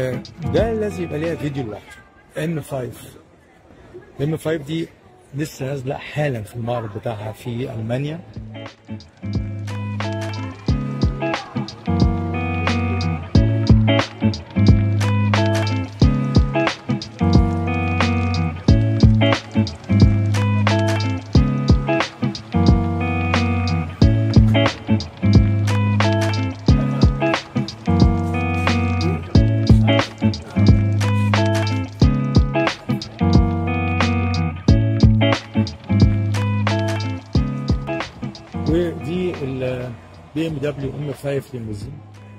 وده لازم يبقى ليها فيديو لوحده ام 5 ام 5 دي لسه نازله حالا في المعرض بتاعها في المانيا ودي ال بي ام دبليو ام 5 ليموزين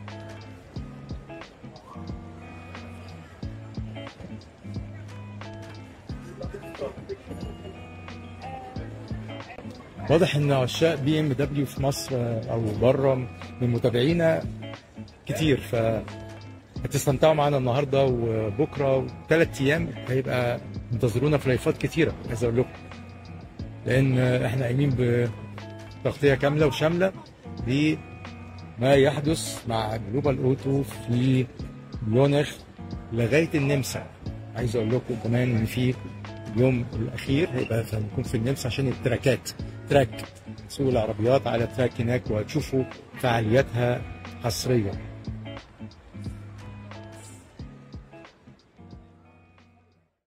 واضح ان عشاق بي ام دبليو في مصر او بره من متابعينا كتير ف هتستمتعوا معانا النهارده وبكره وثلاث ايام هيبقى انتظرونا في لايفات كتيره عايز اقول لكم لان احنا قايمين بتغطيه كامله وشامله لما يحدث مع جلوبال اوتو في ميونخ لغايه النمسا عايز اقول لكم كمان ان في اليوم الاخير هيبقى هنكون في النمسا عشان التراكات تراك سوق العربيات على تراك هناك وهتشوفوا فعالياتها حصريا